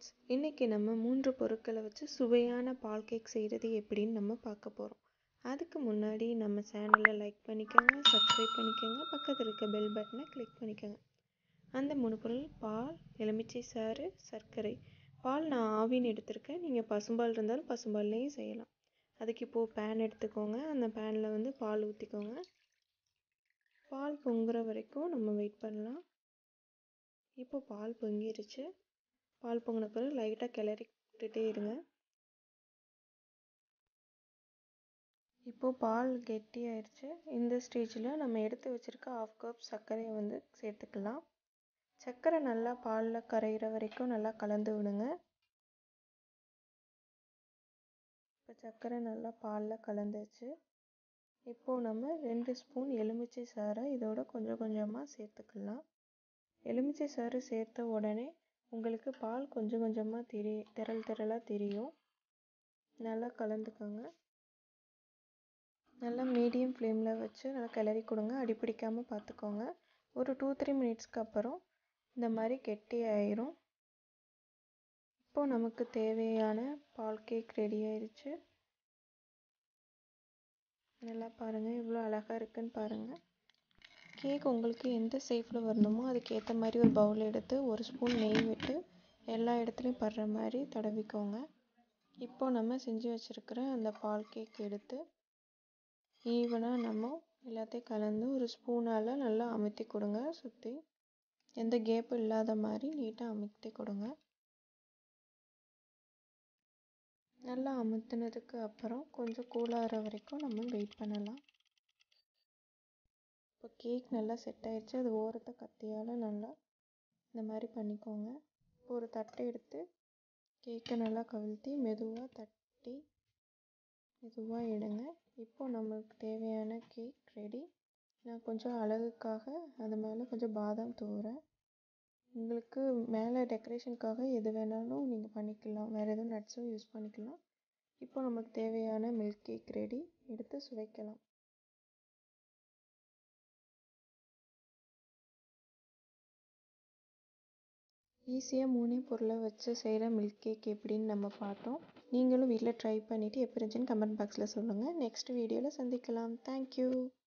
friends இன்றைக்கி நம்ம மூன்று பொருட்களை வச்சு சுவையான பால் கேக் செய்கிறது எப்படின்னு நம்ம பார்க்க போகிறோம் அதுக்கு முன்னாடி நம்ம சேனலை லைக் பண்ணிக்கோங்க சப்ஸ்கிரைப் பண்ணிக்கோங்க பக்கத்தில் இருக்க பெல் பட்டனை கிளிக் பண்ணிக்கோங்க அந்த மூணு பொருள் பால் எலுமிச்சை சாறு சர்க்கரை பால் நான் ஆவின்னு எடுத்திருக்கேன் நீங்கள் பசும்பால் இருந்தாலும் பசும்பால்லையும் செய்யலாம் அதுக்கு இப்போது பேன் எடுத்துக்கோங்க அந்த பேனில் வந்து பால் ஊற்றிக்கோங்க பால் பொங்குற வரைக்கும் நம்ம வெயிட் பண்ணலாம் இப்போ பால் பொங்கிருச்சு பால் பொங்கின பிறகு லைட்டாக கிளறி விட்டுட்டே இருங்க இப்போது பால் கெட்டி ஆயிடுச்சு இந்த ஸ்டேஜில் நம்ம எடுத்து வச்சுருக்க ஆஃப் கப் சர்க்கரையை வந்து சேர்த்துக்கலாம் சர்க்கரை நல்லா பாலில் கரையிற வரைக்கும் நல்லா கலந்து விடுங்க இப்போ சர்க்கரை நல்லா பாலில் கலந்துச்சு இப்போது நம்ம ரெண்டு ஸ்பூன் எலுமிச்சை சாறை இதோட கொஞ்சம் கொஞ்சமாக சேர்த்துக்கலாம் எலுமிச்சை சாறு சேர்த்த உடனே உங்களுக்கு பால் கொஞ்சம் கொஞ்சமாக தெரி திரள் திரளாக தெரியும் நல்லா கலந்துக்கோங்க நல்லா மீடியம் ஃப்ளேமில் வச்சு நல்லா கிளறி கொடுங்க அடி பிடிக்காமல் பார்த்துக்கோங்க ஒரு டூ த்ரீ மினிட்ஸ்க்கு அப்புறம் இந்த மாதிரி கெட்டி ஆயிரும் இப்போது நமக்கு தேவையான பால் கேக் ரெடி ஆயிடுச்சு நல்லா பாருங்கள் இவ்வளோ அழகாக இருக்குன்னு பாருங்கள் கேக் உங்களுக்கு எந்த ஷேப்பில் வரணுமோ அதுக்கேற்ற மாதிரி ஒரு பவுல் எடுத்து ஒரு ஸ்பூன் நெய் விட்டு எல்லா இடத்துலையும் படுற மாதிரி தடவிக்கோங்க இப்போ நம்ம செஞ்சு வச்சுருக்கிற அந்த பால் கேக் எடுத்து ஈவனாக நம்ம எல்லாத்தையும் கலந்து ஒரு ஸ்பூனால் நல்லா அமுத்தி கொடுங்க சுற்றி எந்த கேப்பும் இல்லாத மாதிரி நீட்டாக அமுத்தி கொடுங்க நல்லா அமுத்துனதுக்கு அப்புறம் கொஞ்சம் கூலாகிற வரைக்கும் நம்ம வெயிட் பண்ணலாம் இப்போ கேக் நல்லா செட் ஆயிடுச்சு அது ஓரத்தை கத்தியால் நல்லா இந்த மாதிரி பண்ணிக்கோங்க இப்போ ஒரு தட்டை எடுத்து கேக்கை நல்லா கவிழ்த்தி மெதுவாக தட்டி மெதுவாக எடுங்க இப்போ நம்மளுக்கு தேவையான கேக் ரெடி நான் கொஞ்சம் அழகுக்காக அது மேலே கொஞ்சம் பாதாம் தூவுறேன் உங்களுக்கு மேலே டெக்கரேஷனுக்காக எது வேணாலும் நீங்கள் பண்ணிக்கலாம் வேறு எதுவும் நட்ஸும் யூஸ் பண்ணிக்கலாம் இப்போ நமக்கு தேவையான மில்க் கேக் ரெடி எடுத்து சுவைக்கலாம் ஈஸியாக மூணே பொருளை வச்சு செய்கிற மில்க் கேக் எப்படின்னு நம்ம பார்த்தோம் நீங்களும் வீட்டில் ட்ரை பண்ணிவிட்டு எப்படி இருந்துச்சுன்னு கமெண்ட் பாக்ஸில் சொல்லுங்கள் நெக்ஸ்ட் வீடியோவில் சந்திக்கலாம் தேங்க்யூ